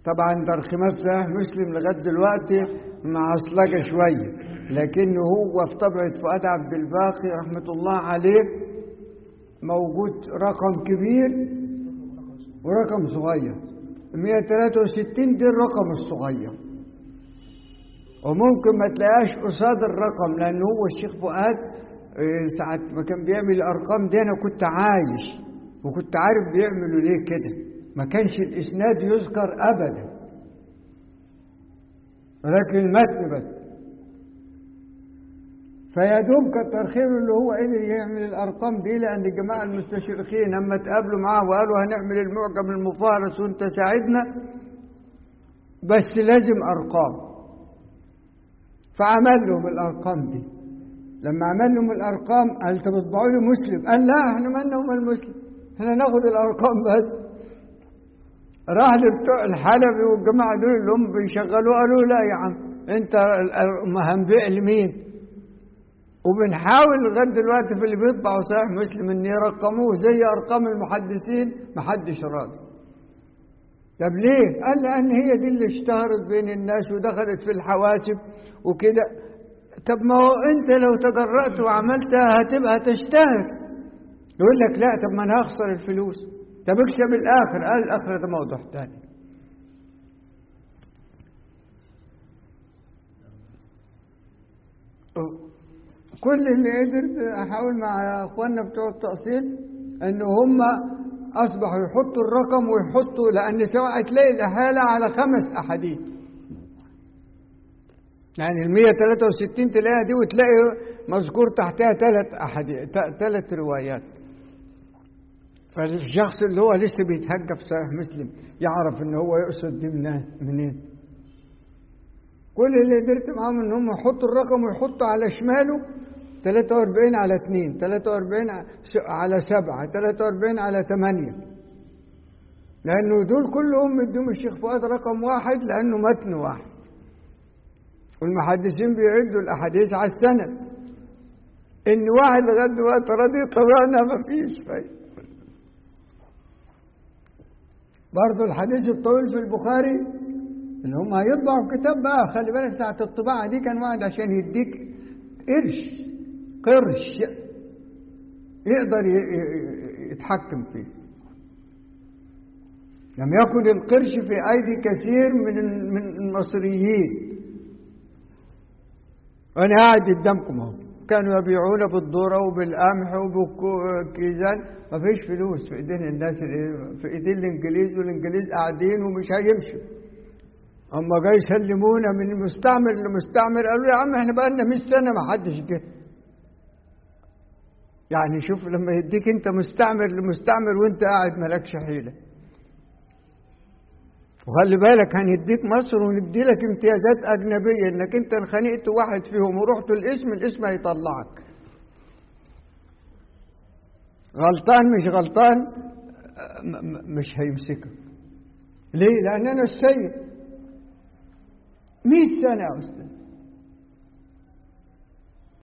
طبعا ترخيمات صحيح مسلم لغايه دلوقتي معصلجه شويه لكنه هو في طبعه فؤاد عبد الباقي رحمه الله عليه موجود رقم كبير ورقم صغير 163 دي الرقم الصغير وممكن ما تلاقيهاش قصاد الرقم لان هو الشيخ فؤاد آه، ساعة ما كان بيعمل الارقام دي انا كنت عايش وكنت عارف بيعملوا ليه كده ما كانش الاسناد يذكر ابدا ولكن المتن بس فيا دوب كتر خيره اللي هو قدر يعمل الارقام دي لان الجماعه المستشرقين لما اتقابلوا معاه وقالوا هنعمل المعجم المفارس وانت ساعدنا بس لازم ارقام فعمل لهم الارقام دي لما عمل لهم الارقام قال طب اطبعوا لي مسلم قال لا احنا مالنا هم المسلم احنا ناخد الارقام بس راح لبتوع الحلبي والجماعه دول اللي هم بيشغلوه قالوا لا يا عم انت ال- ال- ما هنبيع لمين وبنحاول لغايه دلوقتي في اللي بيطبعوا صحيح مسلم ان يرقموه زي ارقام المحدثين محدش راضي طب ليه؟ قال لان هي دي اللي اشتهرت بين الناس ودخلت في الحواسب وكده طب ما هو انت لو تجرأت وعملتها هتبقى تشتهر يقول لك لا طب ما انا هخسر الفلوس طب اكسب الاخر قال الاخر ده موضوع تاني كل اللي قدرت احاول مع اخواننا بتوع التأصيل ان هم اصبحوا يحطوا الرقم ويحطوا لان سواء تلاقي الاحاله على خمس احاديث يعني ال 163 تلاقيها دي وتلاقي مذكور تحتها ثلاث احاديث ثلاث روايات فالشخص اللي هو لسه بيتهجى في صحيح مسلم يعرف ان هو يقصد دي منين منين كل اللي قدرت معاهم ان هم يحطوا الرقم ويحطوا على شماله 43 على 2 43 على 7 43 على 8 لانه دول كلهم مديهم الشيخ فؤاد رقم واحد لانه متن واحد والمحدثين بيعدوا الاحاديث على السنه ان واحد لغايه دلوقتي راضي طبعنا ما فيش فايده برضه الحديث الطويل في البخاري ان هم هيطبعوا كتاب بقى خلي بالك ساعه الطباعه دي كان واحد عشان يديك قرش قرش يقدر ي- ي- يتحكم فيه لم يكن القرش في ايدي كثير من من المصريين وانا قاعد قدامكم اهو كانوا يبيعون بالذره وبالقمح وبالكيزان ما فيش فلوس في ايدين الناس اللي- في ايدين الانجليز والانجليز قاعدين ومش هيمشوا اما جاي يسلمونا من مستعمر لمستعمر قالوا يا عم احنا بقى لنا 100 سنه ما حدش جه يعني شوف لما يديك انت مستعمر لمستعمر وانت قاعد مالكش حيله وخلي بالك هنديك مصر وندي لك امتيازات اجنبيه انك انت انخنقت واحد فيهم ورحت الاسم الاسم هيطلعك غلطان مش غلطان م- م- مش هيمسكك ليه؟ لان انا السيد 100 سنه يا استاذ